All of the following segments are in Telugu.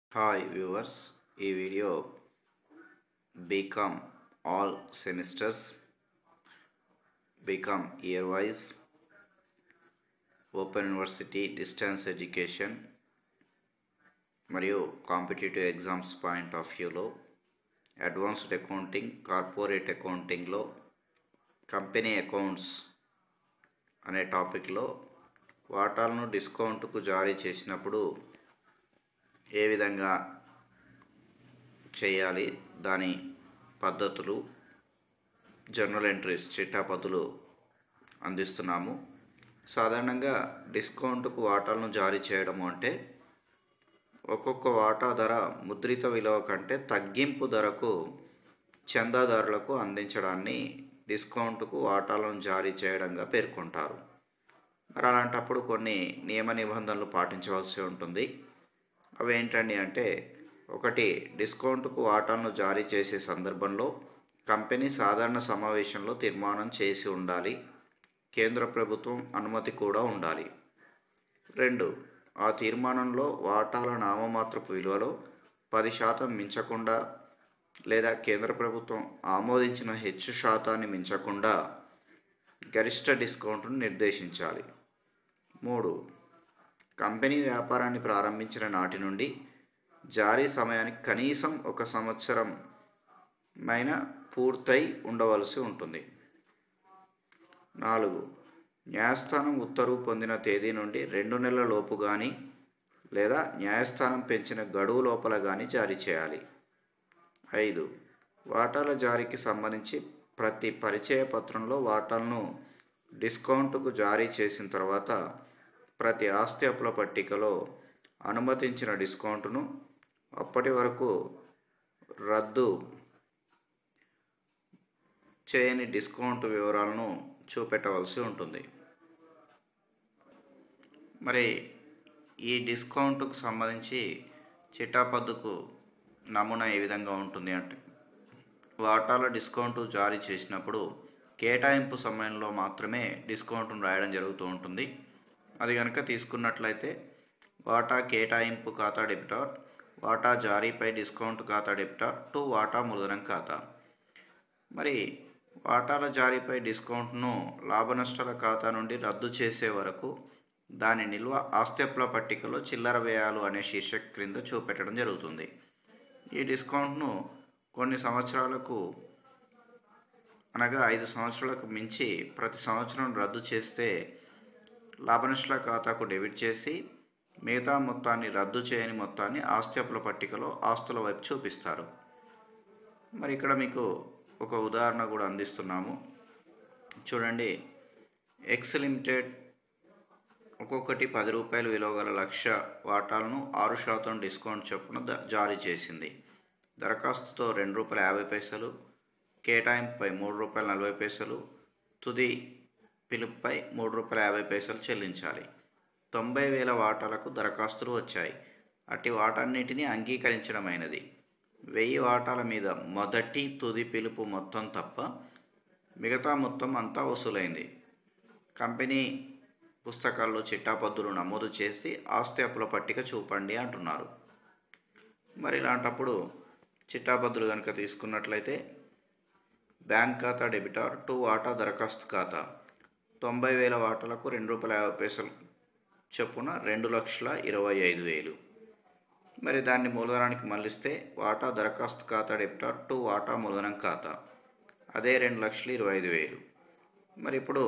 హాయ్ వ్యూవర్స్ ఈ video BCom all semesters BCom year wise open university distance education మరియు కాంపిటేటివ్ ఎగ్జామ్స్ పాయింట్ ఆఫ్ వ్యూలో అడ్వాన్స్డ్ అకౌంటింగ్ కార్పొరేట్ అకౌంటింగ్లో కంపెనీ అకౌంట్స్ అనే టాపిక్లో వాటాలను డిస్కౌంట్కు జారీ చేసినప్పుడు ఏ విధంగా చేయాలి దాని పద్ధతులు జర్నల్ ఎంట్రీస్ చిట్టాపద్ధతులు అందిస్తున్నాము సాధారణంగా డిస్కౌంట్కు వాటాలను జారీ చేయడము అంటే ఒక్కొక్క వాటా ధర ముద్రిత విలువ కంటే తగ్గింపు ధరకు చందాదారులకు అందించడాన్ని డిస్కౌంట్కు వాటాలను జారీ చేయడంగా పేర్కొంటారు మరి అలాంటప్పుడు కొన్ని నియమ నిబంధనలు పాటించవలసి ఉంటుంది అవి ఏంటండి అంటే ఒకటి డిస్కౌంట్కు వాటాలను జారీ చేసే సందర్భంలో కంపెనీ సాధారణ సమావేశంలో తీర్మానం చేసి ఉండాలి కేంద్ర ప్రభుత్వం అనుమతి కూడా ఉండాలి రెండు ఆ తీర్మానంలో వాటాల నామమాత్రపు విలువలో పది శాతం మించకుండా లేదా కేంద్ర ప్రభుత్వం ఆమోదించిన హెచ్చు శాతాన్ని మించకుండా గరిష్ట డిస్కౌంట్ను నిర్దేశించాలి మూడు కంపెనీ వ్యాపారాన్ని ప్రారంభించిన నాటి నుండి జారీ సమయానికి కనీసం ఒక సంవత్సరం మైన పూర్తయి ఉండవలసి ఉంటుంది నాలుగు న్యాయస్థానం ఉత్తర్వు పొందిన తేదీ నుండి రెండు నెలల లోపు కానీ లేదా న్యాయస్థానం పెంచిన గడువు లోపల కానీ జారీ చేయాలి ఐదు వాటాల జారీకి సంబంధించి ప్రతి పరిచయ పత్రంలో వాటాలను డిస్కౌంట్కు జారీ చేసిన తర్వాత ప్రతి ఆస్తి అప్పుల పట్టికలో అనుమతించిన డిస్కౌంట్ను అప్పటి వరకు రద్దు చేయని డిస్కౌంట్ వివరాలను చూపెట్టవలసి ఉంటుంది మరి ఈ డిస్కౌంట్కు సంబంధించి చిట్టాపద్దుకు నమూనా ఏ విధంగా ఉంటుంది అంటే వాటాల డిస్కౌంట్ జారీ చేసినప్పుడు కేటాయింపు సమయంలో మాత్రమే డిస్కౌంట్ను రాయడం జరుగుతూ ఉంటుంది అది కనుక తీసుకున్నట్లయితే వాటా కేటాయింపు ఖాతా డెబిటార్ వాటా జారీపై డిస్కౌంట్ ఖాతా డెబిటార్ టు వాటా మూలధనం ఖాతా మరి వాటాల జారీపై డిస్కౌంట్ను లాభనష్టాల ఖాతా నుండి రద్దు చేసే వరకు దాని నిల్వ ఆస్తిప్పుల పట్టికలో చిల్లర వ్యయాలు అనే శీర్షిక క్రింద చూపెట్టడం జరుగుతుంది ఈ డిస్కౌంట్ను కొన్ని సంవత్సరాలకు అనగా ఐదు సంవత్సరాలకు మించి ప్రతి సంవత్సరం రద్దు చేస్తే లాభనష్టాల ఖాతాకు డెబిట్ చేసి మిగతా మొత్తాన్ని రద్దు చేయని మొత్తాన్ని ఆస్తి అప్పుల పట్టికలో ఆస్తుల వైపు చూపిస్తారు మరి ఇక్కడ మీకు ఒక ఉదాహరణ కూడా అందిస్తున్నాము చూడండి ఎక్స్ లిమిటెడ్ ఒక్కొక్కటి పది రూపాయలు విలువ గల లక్ష వాటాలను ఆరు శాతం డిస్కౌంట్ చొప్పున జారీ చేసింది దరఖాస్తుతో రెండు రూపాయల యాభై పైసలు కేటాయింపుపై మూడు రూపాయల నలభై పైసలు తుది పిలుపుపై మూడు రూపాయల యాభై పైసలు చెల్లించాలి తొంభై వేల వాటాలకు దరఖాస్తులు వచ్చాయి అట్టి వాటన్నిటిని అంగీకరించడమైనది వెయ్యి వాటాల మీద మొదటి తుది పిలుపు మొత్తం తప్ప మిగతా మొత్తం అంతా వసూలైంది కంపెనీ పుస్తకాల్లో చిట్టాపద్దులు నమోదు చేసి ఆస్తి అప్పుల పట్టిక చూపండి అంటున్నారు మరి ఇలాంటప్పుడు చిట్టాపద్దులు కనుక తీసుకున్నట్లయితే బ్యాంక్ ఖాతా డెబిటార్ టు వాటా దరఖాస్తు ఖాతా తొంభై వేల వాటాలకు రెండు రూపాయల యాభై పైసలు చొప్పున రెండు లక్షల ఇరవై ఐదు వేలు మరి దాన్ని మూలధనానికి మళ్ళిస్తే వాటా దరఖాస్తు ఖాతా డెబిటార్ టు వాటా మూలధనం ఖాతా అదే రెండు లక్షల ఇరవై ఐదు వేలు మరి ఇప్పుడు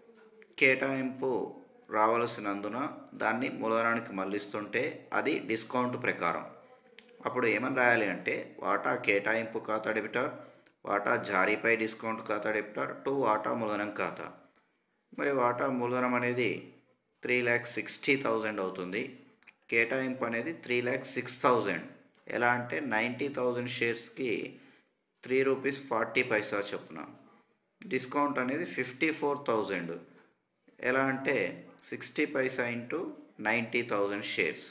కేటాయింపు రావలసినందున దాన్ని మూలధనానికి మళ్ళిస్తుంటే అది డిస్కౌంట్ ప్రకారం అప్పుడు ఏమని రాయాలి అంటే వాటా కేటాయింపు ఖాతా డెబిటార్ వాటా జారీపై డిస్కౌంట్ ఖాతా డెబిటార్ టు వాటా మూలధనం ఖాతా మరి వాటా మూలధనం అనేది త్రీ ల్యాక్స్ సిక్స్టీ థౌజండ్ అవుతుంది కేటాయింపు అనేది త్రీ ల్యాక్స్ సిక్స్ థౌజండ్ ఎలా అంటే నైంటీ థౌజండ్ షేర్స్కి త్రీ రూపీస్ ఫార్టీ పైసా చొప్పున డిస్కౌంట్ అనేది ఫిఫ్టీ ఫోర్ థౌజండ్ ఎలా అంటే sixty paisa into ninety thousand shares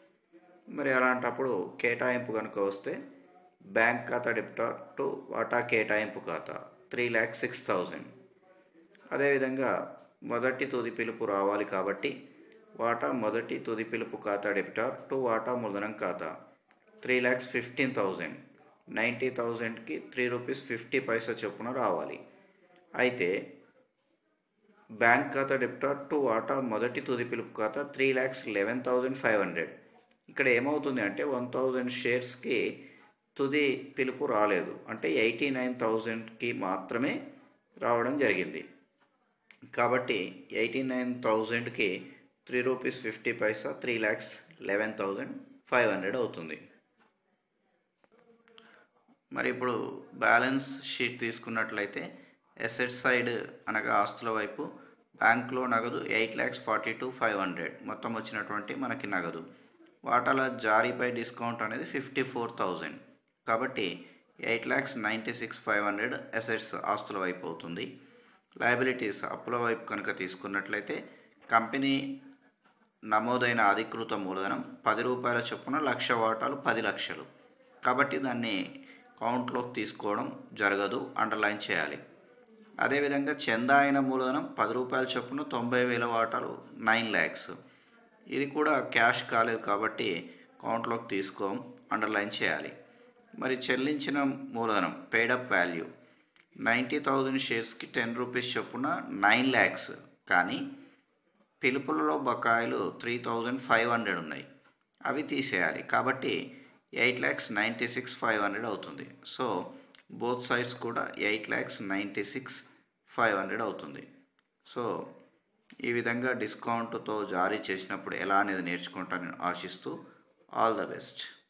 మరి అలాంటప్పుడు కేటాయింపు కనుక వస్తే బ్యాంక్ ఖాతా డెబిటార్ టు వాటా కేటాయింపు ఖాతా త్రీ ల్యాక్ సిక్స్ థౌజండ్ అదేవిధంగా మొదటి తుది పిలుపు రావాలి కాబట్టి వాటా మొదటి తుది పిలుపు ఖాతా డెబిటార్ టు వాటా మూలధనం ఖాతా three lakhs fifteen thousand ninety థౌజండ్కి త్రీ రూపీస్ ఫిఫ్టీ పైసా చొప్పున రావాలి అయితే బ్యాంక్ ఖాతా డెప్టార్ టు వాటా మొదటి తుది పిలుపు ఖాతా three lakhs eleven thousand five hundred ఇక్కడ ఏమవుతుంది అంటే వన్ థౌజండ్ షేర్స్కి తుది పిలుపు రాలేదు అంటే ఎయిటీ నైన్ థౌజండ్కి మాత్రమే రావడం జరిగింది కాబట్టి ఎయిటీ నైన్ థౌజండ్కి three rupees fifty paisa three lakhs eleven thousand five hundred అవుతుంది మరి ఇప్పుడు బ్యాలెన్స్ షీట్ తీసుకున్నట్లయితే ఎసెట్ సైడ్ అనగా ఆస్తుల వైపు బ్యాంక్లో నగదు eight lakhs forty two five hundred మొత్తం వచ్చినటువంటి మనకి నగదు వాటాల జారీపై డిస్కౌంట్ అనేది ఫిఫ్టీ ఫోర్ థౌజండ్ కాబట్టి eight lakhs ninety six five hundred assets ఆస్తుల వైపు అవుతుంది లయబిలిటీస్ అప్పుల వైపు కనుక తీసుకున్నట్లయితే కంపెనీ నమోదైన అధికృత మూలధనం పది రూపాయల చొప్పున లక్ష వాటాలు పది లక్షలు కాబట్టి దాన్ని కౌంట్లోకి తీసుకోవడం జరగదు అండర్లైన్ చేయాలి అదేవిధంగా చందా అయిన మూలధనం పది రూపాయల చొప్పున తొంభై వేల వాటాలు నైన్ ల్యాక్స్ ఇది కూడా క్యాష్ కాలేదు కాబట్టి కౌంట్లోకి తీసుకోం అండర్లైన్ చేయాలి మరి చెల్లించిన మూలధనం పేడప్ వాల్యూ నైంటీ థౌజండ్ షేర్స్కి టెన్ రూపీస్ చొప్పున నైన్ ల్యాక్స్ కానీ పిలుపులలో బకాయిలు త్రీ థౌజండ్ ఫైవ్ హండ్రెడ్ ఉన్నాయి అవి తీసేయాలి కాబట్టి eight lakhs ninety six five hundred అవుతుంది సో బోత్ సైడ్స్ కూడా eight lakhs ninety six five hundred అవుతుంది సో ఈ విధంగా డిస్కౌంట్తో జారీ చేసినప్పుడు ఎలా అనేది నేర్చుకుంటానని ఆశిస్తూ ఆల్ ద బెస్ట్